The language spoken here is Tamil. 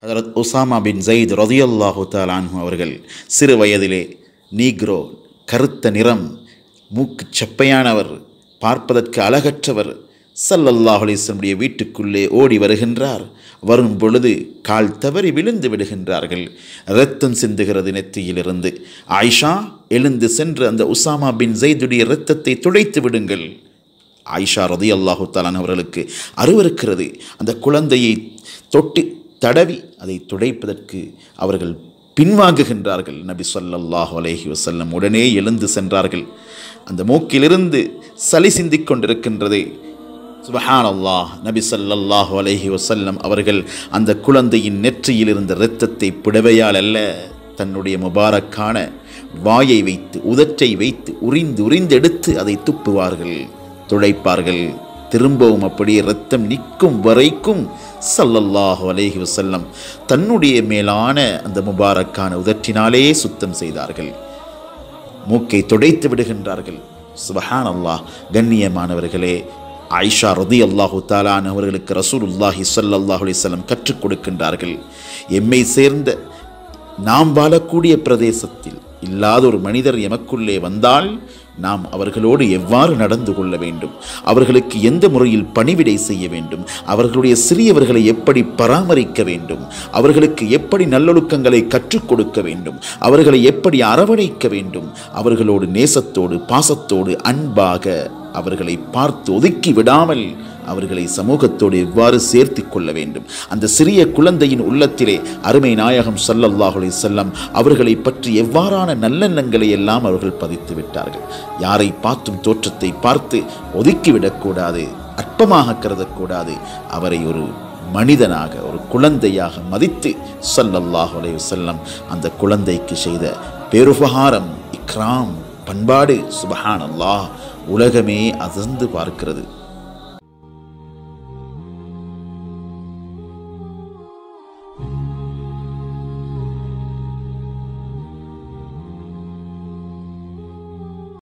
ஹதரத் உசாமா பின் ஜயித் ரதியல்லாஹு தாலான்ஹு அவர்கள் சிறு வயதிலே நீக்ரோ கருத்த நிறம் மூக்கு செப்பையானவர் பார்ப்பதற்கு அழகற்றவர் சல்லல்லாஹு அலிஸ்லமுடைய வீட்டுக்குள்ளே ஓடி வருகின்றார் வரும் பொழுது கால் தவறி விழுந்து விடுகின்றார்கள் இரத்தம் சிந்துகிறது நெத்தியிலிருந்து ஆயிஷா எழுந்து சென்று அந்த உசாமா பின் ஜெய்துடைய இரத்தத்தை துடைத்து விடுங்கள் ஆயிஷா ரதி அல்லாஹு தாலான் அவர்களுக்கு அருவருக்கிறது அந்த குழந்தையை தொட்டு தடவி அதை துடைப்பதற்கு அவர்கள் பின்வாங்குகின்றார்கள் நபி ஸல்லல்லாஹு அலைஹி வஸல்லம் உடனே எழுந்து சென்றார்கள் அந்த மூக்கிலிருந்து சளி சிந்திக் கொண்டிருக்கின்றது சுபஹான் அல்லாஹ் நபி ஸல்லல்லாஹு அலைஹி வஸல்லம் அவர்கள் அந்த குழந்தையின் நெற்றியில் இருந்த இரத்தத்தை புடவையால் அல்ல தன்னுடைய முபாரக்கான வாயை வைத்து உதற்றை வைத்து உறிந்து உறிந்தெடுத்து அதை துப்புவார்கள் துடைப்பார்கள் திரும்பவும் அப்படியே இரத்தம் நிற்கும் வரைக்கும் சல்லல்லாஹு அலைஹி வஸல்லம் தன்னுடைய மேலான அந்த முபாரக்கான உதற்றினாலே சுத்தம் செய்தார்கள் மூக்கை துடைத்து விடுகின்றார்கள் சுபஹான் அல்லாஹ் கண்ணியமானவர்களே ஆயிஷா ரதி அல்லாஹு தாலான் அவர்களுக்கு ரசூலுல்லாஹி ஸல்லல்லாஹு அலைஹி வஸல்லம் கற்றுக் கொடுக்கின்றார்கள் எம்மை சேர்ந்த நாம் வாழக்கூடிய பிரதேசத்தில் இல்லாத ஒரு மனிதர் எமக்குள்ளே வந்தால் நாம் அவர்களோடு எவ்வாறு நடந்து கொள்ள வேண்டும் அவர்களுக்கு எந்த முறையில் பணிவிடை செய்ய வேண்டும் அவர்களுடைய சிறியவர்களை எப்படி பராமரிக்க வேண்டும் அவர்களுக்கு எப்படி நல்லொழுக்கங்களை கற்றுக் கொடுக்க வேண்டும் அவர்களை எப்படி அரவணைக்க வேண்டும் அவர்களோடு நேசத்தோடு பாசத்தோடு அன்பாக அவர்களை பார்த்து ஒதுக்கி விடாமல் அவர்களை சமூகத்தோடு எவ்வாறு சேர்த்து கொள்ள வேண்டும் அந்த சிறிய குழந்தையின் உள்ளத்திலே அருமை நாயகம் ஸல்லல்லாஹு அலைஹி வஸல்லம் அவர்களை பற்றி எவ்வாறான நல்லெண்ணங்களை எல்லாம் அவர்கள் பதித்து விட்டார்கள் யாரை பார்த்தும் தோற்றத்தை பார்த்து ஒதுக்கிவிடக்கூடாது அற்பமாக கருதக்கூடாது அவரை ஒரு மனிதனாக ஒரு குழந்தையாக மதித்து ஸல்லல்லாஹு அலைஹி வஸல்லம் அந்த குழந்தைக்கு செய்த பேருபகாரம் இக்ராம் பண்பாடு சுபஹான் அல்லாஹ் உலகமே அதிர்ந்து பார்க்கிறது